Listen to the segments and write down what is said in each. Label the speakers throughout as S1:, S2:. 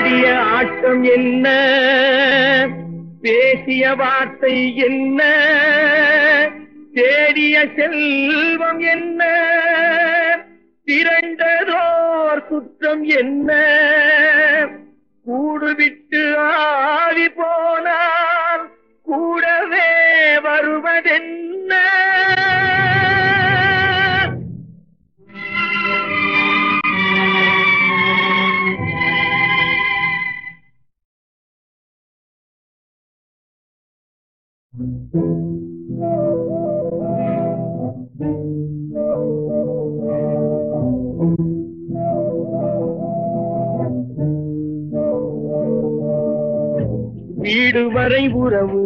S1: ஆடிய ஆட்டம் என்ன பேசிய வார்த்தை என்ன தேடிய செல்வம் என்ன திரண்டதோர் சுற்றம் என்ன கூடு விட்டு ஆவி போனால் கூடவே வருவதென்ன வீடு வரை உறவு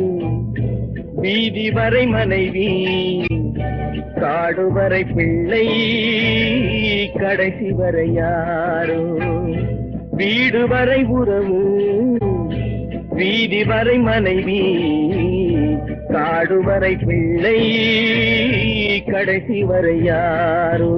S1: வீதி வரை மனைவி காடு வரை பிள்ளை கடைசி வரை யாரோ வீடு வரை உறவு வீதி வரை மனைவி காடு வரை பிள்ளை கடைசி வரை யாரோ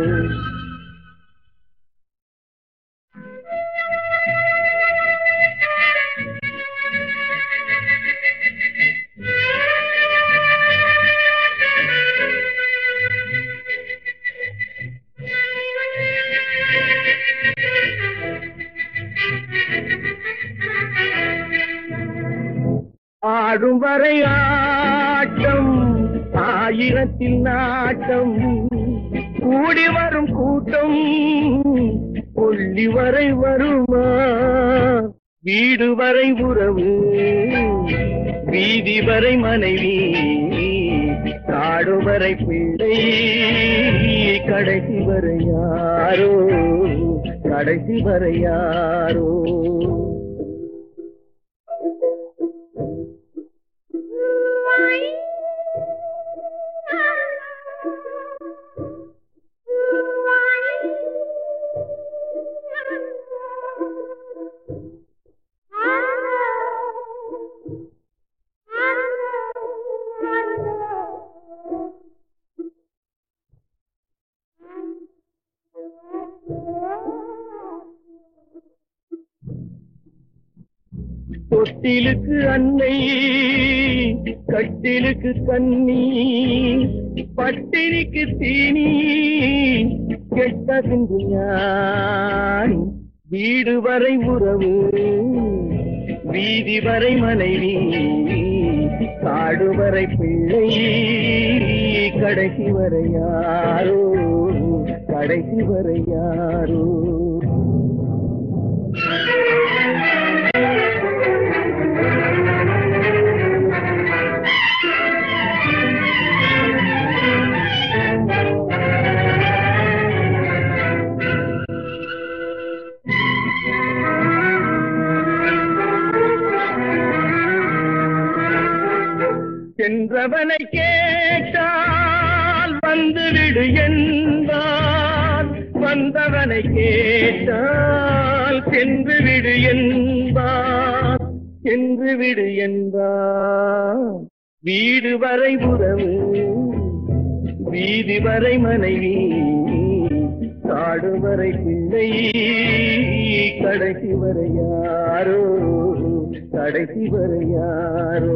S1: ஆடும் வரை ஆட்டம் ஆயிரத்தில் நாட்டம் கூடி வரும் கூட்டம் கொள்ளி வரை வருமா வீடு வரை உறவு வீதி வரை மனைவி காடு வரை பிள்ளை கடைசி வரை யாரோ கடைசி வரை யாரோ தொட்டிலுக்கு அன்னை கட்டிலுக்கு கண்ணி பட்டினிக்கு தீனி கெட்டதுங்கு ஞானி வீடு வரை உறவு வீதி வரை மனைவி காடு வரை பிள்ளை கடைசி வரை யாரோ கடைசி வரை யாரோ சென்றவனை கேட்டால் வந்துவிடு என்பான் வந்தவனை கேட்டால் சென்று விடு என்பான் சென்று விடு என்பான் வீடு வரை உறவு வீதி வரை மனைவி காடு வரை பிள்ளை கடைசி வரை யாரோ கடைசி வரை யாரோ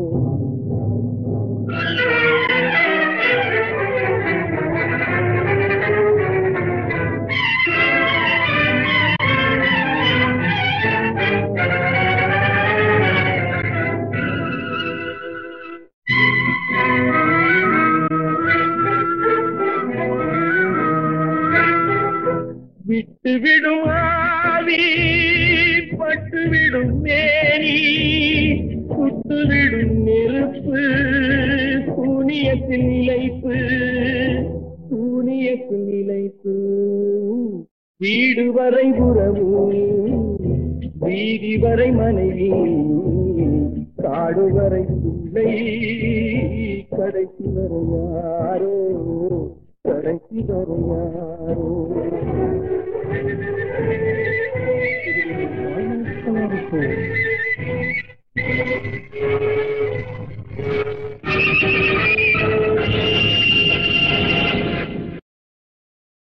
S1: விட்டு விடும் ஆவி பட்டு விடும் மேனி சுட்டு விடும் நெருப்பு சூனியத்தில் நிலைப்பு சூனியத்தில் நிலைப்பு வீடு வரை உறவு வீதி வரை மனைவி காடு வரை பிள்ளை கடைசி வரை யாரோ கடைசி வரை யாரோ